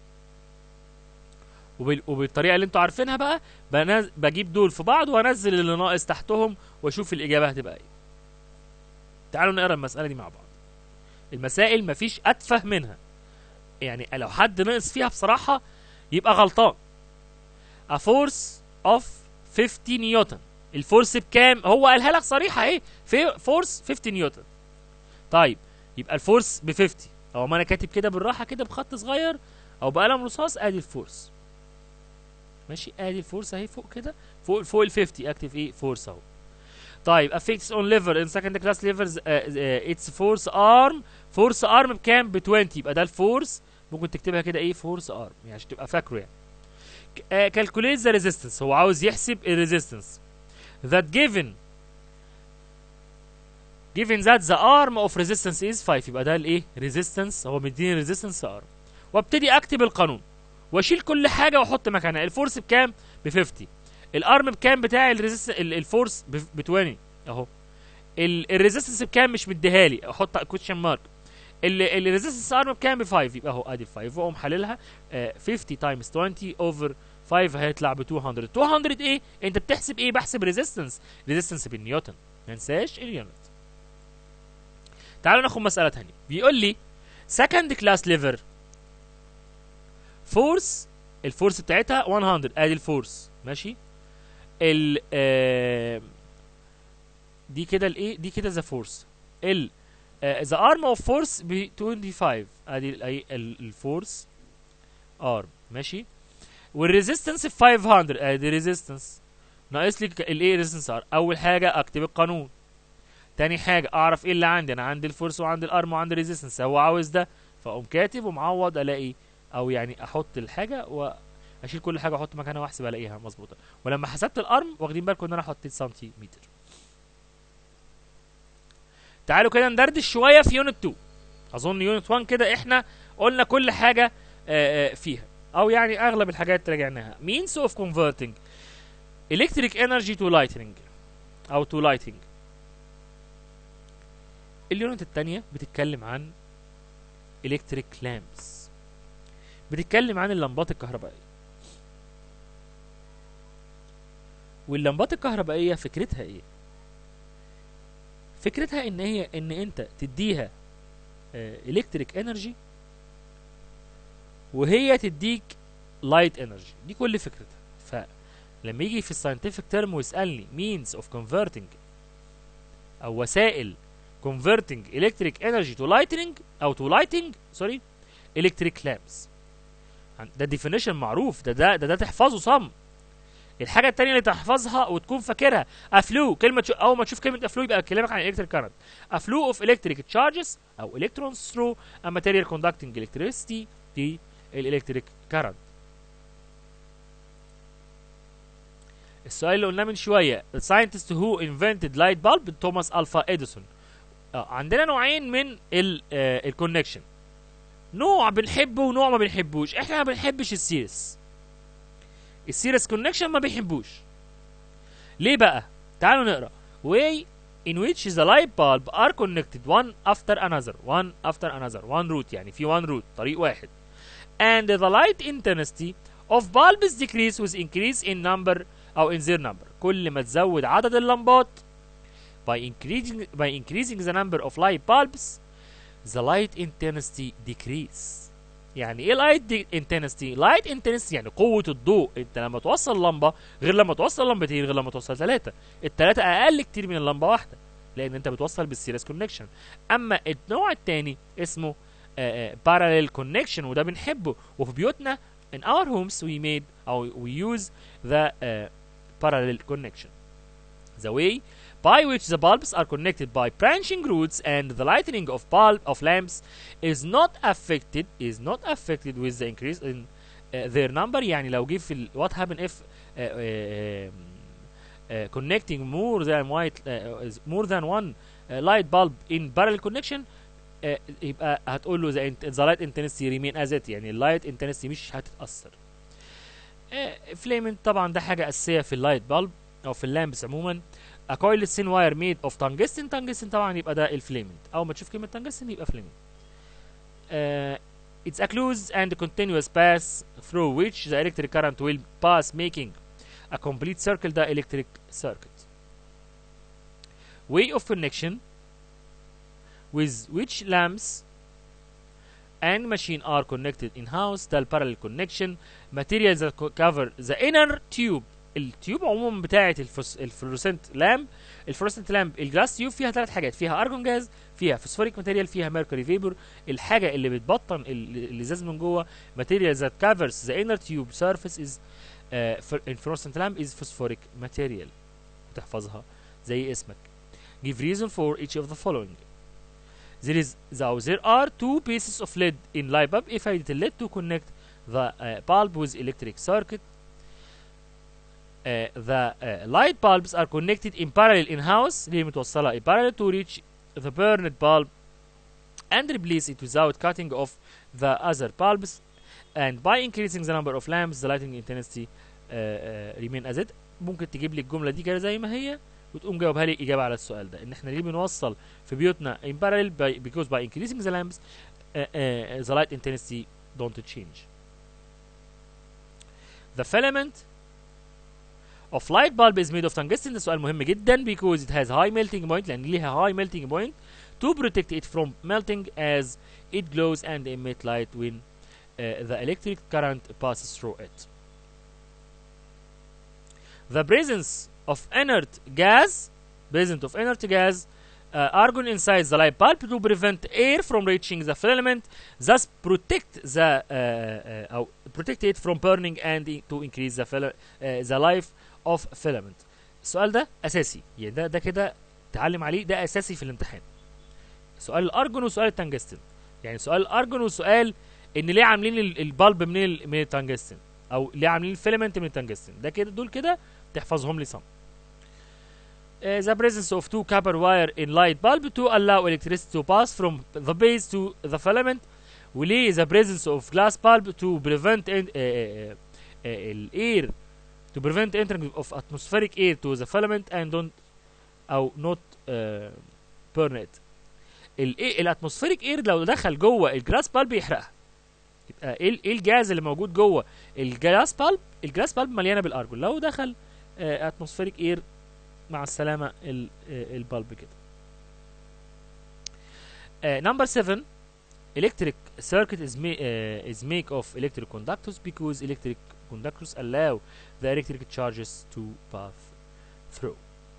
وبال... وبالطريقه اللي انتوا عارفينها بقى بنز... بجيب دول في بعض وانزل اللي ناقص تحتهم واشوف الاجابه هتبقى ايه تعالوا نقرا المساله دي مع بعض المسائل مفيش اتفه منها يعني لو حد نقص فيها بصراحه يبقى غلطان a force of 50 نيوتن الفورس بكام هو قالها لك صريحه ايه في فورس 50 نيوتن طيب يبقى الفورس ب 50 او ما انا كاتب كده بالراحه كده بخط صغير او بقلم رصاص ادي الفورس ماشي ادي الفورس اهي فوق كده فوق فوق ال 50 اكتب ايه فورس اهو طيب affects on liver in second class livers uh, uh, its force arm force arm بكام ب 20 يبقى ده الفورس ممكن تكتبها كده ايه فورس ارم يعني عشان تبقى فاكره يعني uh, calculate the resistance هو عاوز يحسب الريزيستنس that given given that the arm of resistance is 5 يبقى ده الايه resistance هو مديني resistance arm وابتدي اكتب القانون واشيل كل حاجه واحط مكانها الفورس بكام ب 50 الارم بكام بتاع الريزيست الفورس ب 20 اهو الريزيستنس بكام مش مديها لي احط كوتشن مارك الريزيستنس ارم بكام ب 5 يبقى اهو ادي ال 5 واقوم حللها آه 50 تايمز 20 اوفر 5 هيطلع ب 200 200 ايه انت بتحسب ايه بحسب ريزيستنس ريزيستنس بالنيوتن ما ننساش اليونت تعالوا ناخد مساله ثانيه بيقول لي سكند كلاس ليفر فورس الفورس بتاعتها 100 ادي الفورس ماشي ال آه دي كده الايه دي كده ذا فورس ال ذا ارم اوف فورس ب 25 ادي ال- ال- الفورس ارم ماشي والريزيستنس ب 500 ادي ريزيستنس ناقص لي الايه ريزيستنس ار اول حاجه اكتب القانون تاني حاجه اعرف ايه اللي عندي انا عندي الفورس وعندي الارم وعندي الريزيستنس هو عاوز ده فاقوم كاتب ومعوض الاقي او يعني احط الحاجه واشيل كل حاجه واحط مكانها واحسب الاقيها مظبوطه ولما حسبت الارم واخدين بالكم ان انا حطيت سنتيمتر تعالوا كده ندردش شويه في يونت 2 اظن يونت 1 كده احنا قلنا كل حاجه آه، آه، فيها او يعني اغلب الحاجات راجعناها means of converting electric energy to lighting او to lighting اليونت الثانيه بتتكلم عن electric lamps بتتكلم عن اللمبات الكهربائيه واللمبات الكهربائيه فكرتها ايه فكرتها ان هي ان انت تديها الكتريك انرجي وهي تديك لايت انرجي دي كل فكرتها فلما يجي في الساينتفك تيرم ويسالني means of converting او وسائل converting electric energy to lighting او to lighting سوري electric lamps عن- ده definition معروف ده ده ده, ده تحفظه صم الحاجه التانية اللي تحفظها وتكون فاكرها افلو كلمه شو اول ما تشوف كلمه افلو يبقى كلامك عن الكتريك كارنت افلو اوف الكتريك تشارجز او الكترونز ثرو ا ماتيريال كوندكتنج الكتريسيتي دي الالكتريك كارنت السؤال اللي قلناه من شويه the scientist who invented light bulb توماس الفا اديسون اه عندنا نوعين من الكونكشن نوع بنحبه ونوع ما بنحبوش احنا ما بنحبش السيريس السيريس كونكشن ما بيحبوش ليه بقى تعالوا نقرا way in which the light bulb are connected one after another one after another one route يعني في one route طريق واحد and the light intensity of bulbs decrease with increase in number او in their number كل ما تزود عدد اللمبات by increasing by increasing the number of light bulbs the light intensity decrease يعني ايه light intensity light intensity يعني قوة الضوء انت لما توصل لمبة غير لما توصل لمبتين غير لما توصل ثلاثة الثلاثة اقل كتير من اللمبة واحدة لان انت بتوصل بالسيريس كونكشن اما النوع الثاني اسمه باراليل كونكشن وده بنحبه وفي بيوتنا in our homes we made او we use the uh, parallel connection the way by which the bulbs are connected by branching roots and the lightening of bulb of lamps is not affected is not affected with the increase in uh, their number يعني لو جه في ال- what happen if uh, uh, uh, connecting more than white uh, is more than one uh, light bulb in parallel connection آه، يبقى هتقول له the, int- the light intensity remain as it يعني اللايت intensity مش هتتأثر فليمنت طبعا ده حاجة أساسية في اللايت بالب أو في اللامبس عموما A coiled thin wire made of tungsten tungsten طبعا يبقى ده الفليمنت أول ما تشوف كلمة tungsten يبقى فليمنت uh, it's a closed and continuous path through which the electric current will pass making a complete circle the electric circuit way of connection with which lamps and machine are connected in-house ده parallel connection materials that co- cover the inner tube التيوب عموما بتاعه الفس... الفلوسنت لامب الفلوسنت لامب الجلاس تيوب فيها ثلاث حاجات فيها ارجون جاز فيها فوسفوريك ماتيريال فيها ميركوري فيبر الحاجه اللي بتبطن ال- الازاز من جوه materials that covers the inner tube surface is uh, for in fluorescent lamp is phosphoric material وتحفظها زي اسمك give reason for each of the following there is though there are two pieces of lead in light bulb if I lead to connect the uh, bulb with electric circuit uh, the uh, light bulbs are connected in parallel in house اللي هي متوصلة in parallel to reach the burned bulb and replace it without cutting off the other bulbs and by increasing the number of lamps the lighting intensity uh, uh, remain as it ممكن تجيب لي الجملة دي كده زي ما هي وتقوم جاوبها لي إجابة على السؤال ده إن إحنا ليه بنوصل في بيوتنا in parallel by, because by increasing the lamps uh, uh, the light intensity don't change the filament of light bulb is made of tungsten ده سؤال مهم جدا because it has high melting point لأن ليها high melting point to protect it from melting as it glows and emit light when uh, the electric current passes through it. The presence of inert gas, presence of inert gas, uh, argon inside the light bulb to prevent air from reaching the filament, thus protect the uh, uh, أو protect it from burning and i- to increase the fil- uh, the life of filament. السؤال ده أساسي، يعني ده ده كده تعلم عليه ده أساسي في الامتحان. سؤال الارجون وسؤال التنجستن يعني سؤال الارجون وسؤال ان ليه عاملين ال- البلب من ال من التنجستن او ليه عاملين الفيلمنت من التنجستن ده كده دول كده تحفظهم لي صم Uh, the presence of two copper wire in light bulb to allow electricity to pass from the base to the filament وليه the presence of glass bulb to prevent in, uh, uh, uh, الاير to prevent entering of atmospheric air to the filament and don't او not uh, burn it الايه الاتموسفيريك اير لو دخل جوه الجلاس بالب يحرقها يبقى ايه ال- ايه الجاز اللي موجود جوه الجلاس بالب الجلاس بالب مليانه بالارجون لو دخل اتموسفيريك اير مع السلامه ال- آه، البالب كده نمبر 7 electric circuit is, ma- uh, is made of electric conductors because electric conductors allow the electric charges to pass through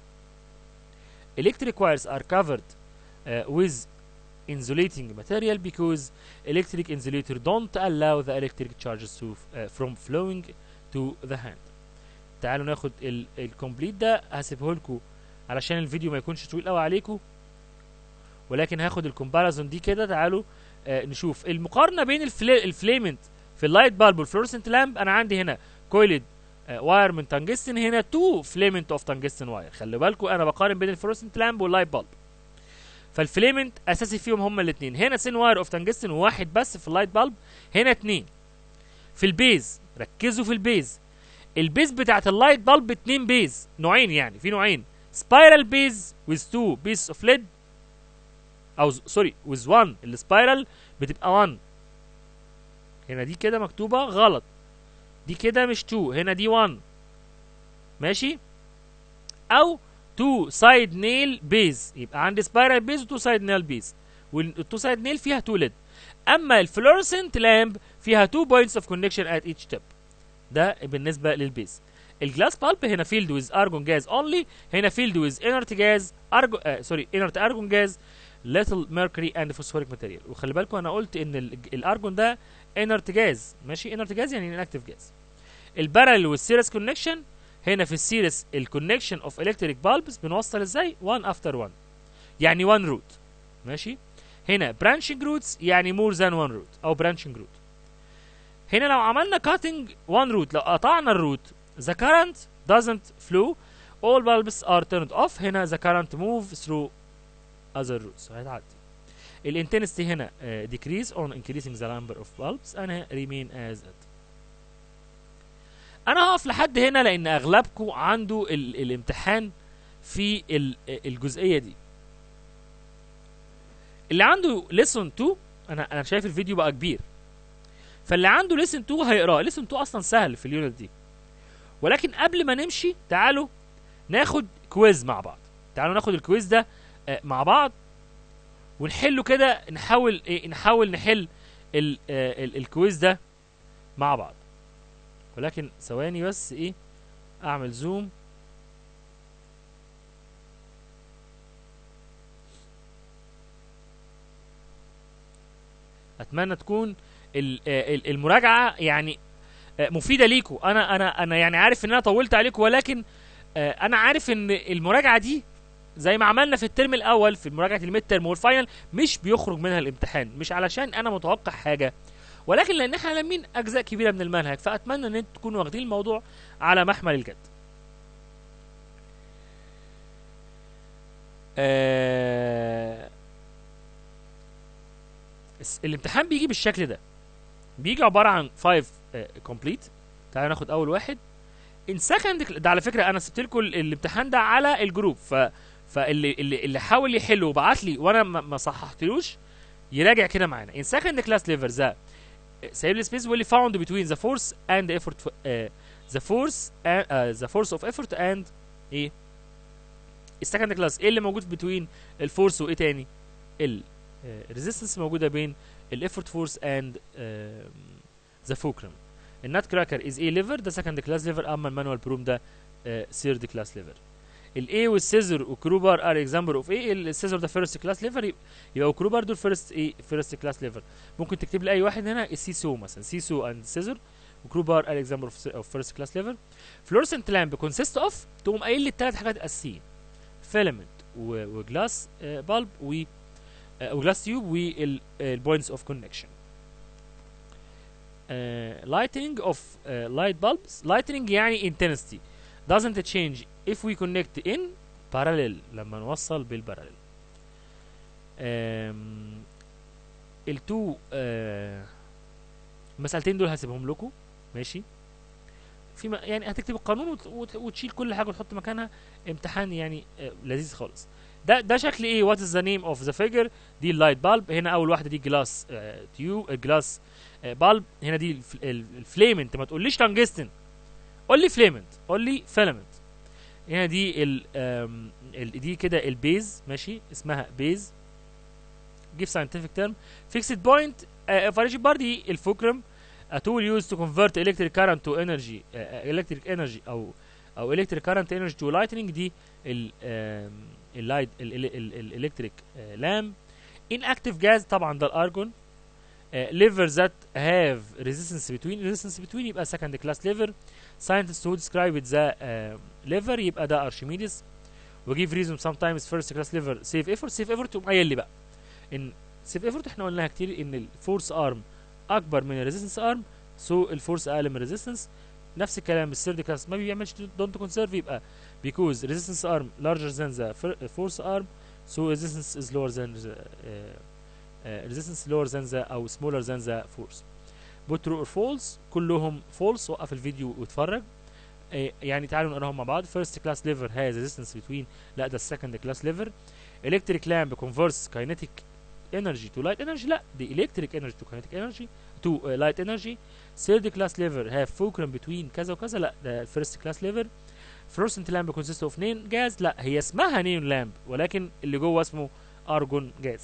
electric wires are covered uh, with insulating material because electric insulator don't allow the electric charges to uh, from flowing to the hand تعالوا ناخد الكومبليت ده هسيبه لكم علشان الفيديو ما يكونش طويل قوي عليكم ولكن هاخد الكومباريزون دي كده تعالوا آه نشوف المقارنه بين الفلي الفليمنت في اللايت بالب والفلورسنت لامب انا عندي هنا كويلد آه واير من تنجستن هنا تو فليمنت اوف تنجستن واير خلي بالكم انا بقارن بين الفلورسنت لامب واللايت بالب فالفليمنت اساسي فيهم هما الاثنين هنا سين واير اوف تنجستن واحد بس في اللايت بالب هنا اتنين في البيز ركزوا في البيز البيز بتاعت اللايت بالب اتنين بيز نوعين يعني في نوعين سبايرال بيز with two pieces of lead او سوري with one السبايرال بتبقى 1 هنا دي كده مكتوبة غلط دي كده مش 2 هنا دي 1 ماشي او تو سايد نيل بيز يبقى عندي سبايرال بيز وتو سايد نيل بيز والتو سايد نيل فيها تو ليد اما الفلورسنت لامب فيها تو بوينتس اوف كونكشن ات ايتش تيب ده بالنسبه للبيز الجلاس بالب هنا فيلد ويز ارجون جاز اونلي هنا فيلد ويز انرت جاز ارجون آه سوري انرت ارجون جاز little mercury and phosphoric material وخلي بالكم انا قلت ان ال- الارجون ده انرت جاز ماشي انرت جاز يعني انكتيف جاز البارل والسيريس كونكشن هنا في السيريس الكونكشن اوف الكتريك بالبس بنوصل ازاي 1 افتر 1 يعني 1 روت ماشي هنا branching roots يعني more than one root او branching root هنا لو عملنا cutting one root لو قطعنا الروت the current doesn't flow all bulbs are turned off هنا the current move through other roots هتعدي الانتنستي هنا uh, decrease on increasing the number of bulbs and remain as it انا هقف لحد هنا لان اغلبكم عنده ال الامتحان في ال الجزئيه دي اللي عنده lesson 2 انا انا شايف الفيديو بقى كبير فاللي عنده lesson 2 هيقراه lesson 2 اصلا سهل في اليونت دي ولكن قبل ما نمشي تعالوا ناخد كويز مع بعض تعالوا ناخد الكويز ده آه، مع بعض ونحله كده نحاول إيه نحاول نحل ال آه، ال الكويز ده مع بعض ولكن ثواني بس ايه اعمل زوم اتمنى تكون ال- آه، ال- المراجعه يعني آه، مفيده ليكم انا انا انا يعني عارف ان انا طولت عليكم ولكن آه، انا عارف ان المراجعه دي زي ما عملنا في الترم الاول في مراجعه الميد ترم والفاينل مش بيخرج منها الامتحان مش علشان انا متوقع حاجه ولكن لان احنا لامين اجزاء كبيره من المنهج فاتمنى ان انتوا تكونوا واخدين الموضوع على محمل الجد آه الس- الامتحان بيجي بالشكل ده بيجي عباره عن 5 كومبليت تعالوا ناخد اول واحد ان سكند ده على فكره انا سبت لكم ال- الامتحان ده على الجروب ف فاللي اللي, اللي حاول يحله وبعت لي وانا ما ما صححتلوش يراجع كده معانا in second class level the stable space will be found between the force and the effort uh, the force and, uh, the force of effort and ايه السكند كلاس ايه اللي موجود بتوين الفورس وايه تاني الريزيستنس موجوده بين الافورت فورس اند ذا فوكرم النات كراكر از ايه ليفر ده سكند كلاس ليفر اما المانوال بروم ده ثيرد كلاس ليفر الاي والسيزر وكروبار ار اكزامبل اوف ايه السيزر ده فيرست كلاس ليفر يبقى وكروبار دول فيرست ايه فيرست كلاس ليفر ممكن تكتب لي اي واحد هنا السيسو مثلا سيسو اند سيزر وكروبار ار اكزامبل اوف فيرست كلاس ليفر فلورسنت لامب كونسيست اوف تقوم قايل لي الثلاث حاجات اساسيين فيلامنت وجلاس بالب و وجلاس تيوب والبوينتس اوف كونكشن lighting of uh, light bulbs lighting يعني intensity doesn't change if we connect in parallel لما نوصل بالباراليل um, التو uh, المسألتين دول هسيبهم لكم ماشي في ما يعني هتكتب القانون وت وت وتشيل كل حاجه وتحط مكانها امتحان يعني آه لذيذ خالص ده ده شكل ايه وات از ذا نيم اوف ذا فيجر دي اللايت بالب هنا اول واحده دي جلاس آه تيو جلاس آه بالب هنا دي الف الفليمنت ما تقوليش تنجستن قول لي فليمنت قول لي فيلامنت هنا دي ال, ال دي كده البيز ماشي اسمها بيز give scientific term fixed point uh, variation bar دي الفوكرم a tool used to convert electric current to energy uh, electric energy او او electric current energy to lightning دي ال اللايت الالكتريك لامب inactive gas طبعا ده الارجون liver that have resistance between resistance between يبقى second class liver scientists who described the uh, liver يبقى ده Archimedes و give reason sometimes first class liver save effort save effort تقوم قايل لي بقى ان save effort احنا قلناها كتير ان الفورس ارم اكبر من الريزيستنس ارم سو الفورس اقل من الريزيستنس نفس الكلام الثيرد كلاس ما بيعملش دونت كونسيرف يبقى because resistance arm larger than the force arm so resistance is lower than the uh, uh, resistance lower than the او smaller than the force both true or false كلهم false وقف الفيديو واتفرج uh, يعني تعالوا نقراهم مع بعض first class lever has resistance between لا ده second class lever electric lamp converts kinetic energy to light energy لا دي electric energy to kinetic energy to uh, light energy third class lever have fulcrum between كذا وكذا لا ده first class lever fluorescent lamp consists of neon gas لا هي اسمها neon lamp ولكن اللي جوه اسمه argon gas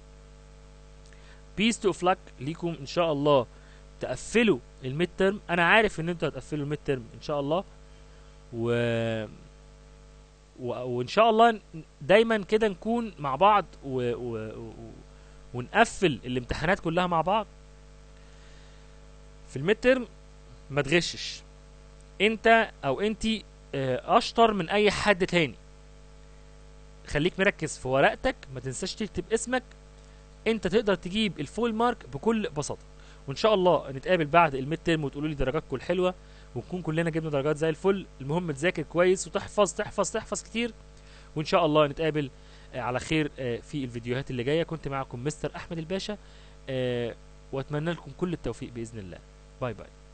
بيس تو فلاك ليكم ان شاء الله تقفلوا الميد ترم انا عارف ان انتوا هتقفلوا الميد ترم ان شاء الله و... و... وان شاء الله دايما كده نكون مع بعض و... و... و... ونقفل الامتحانات كلها مع بعض في الميد ترم ما تغشش انت او انتي اشطر من اي حد تاني خليك مركز في ورقتك ما تنساش تكتب اسمك انت تقدر تجيب الفول مارك بكل بساطه وان شاء الله نتقابل بعد الميد تيرم وتقولوا لي درجاتكم الحلوه ونكون كلنا جبنا درجات زي الفل المهم تذاكر كويس وتحفظ تحفظ تحفظ كتير وان شاء الله نتقابل آه، على خير آه، في الفيديوهات اللي جايه كنت معكم مستر احمد الباشا آه، واتمنى لكم كل التوفيق باذن الله باي باي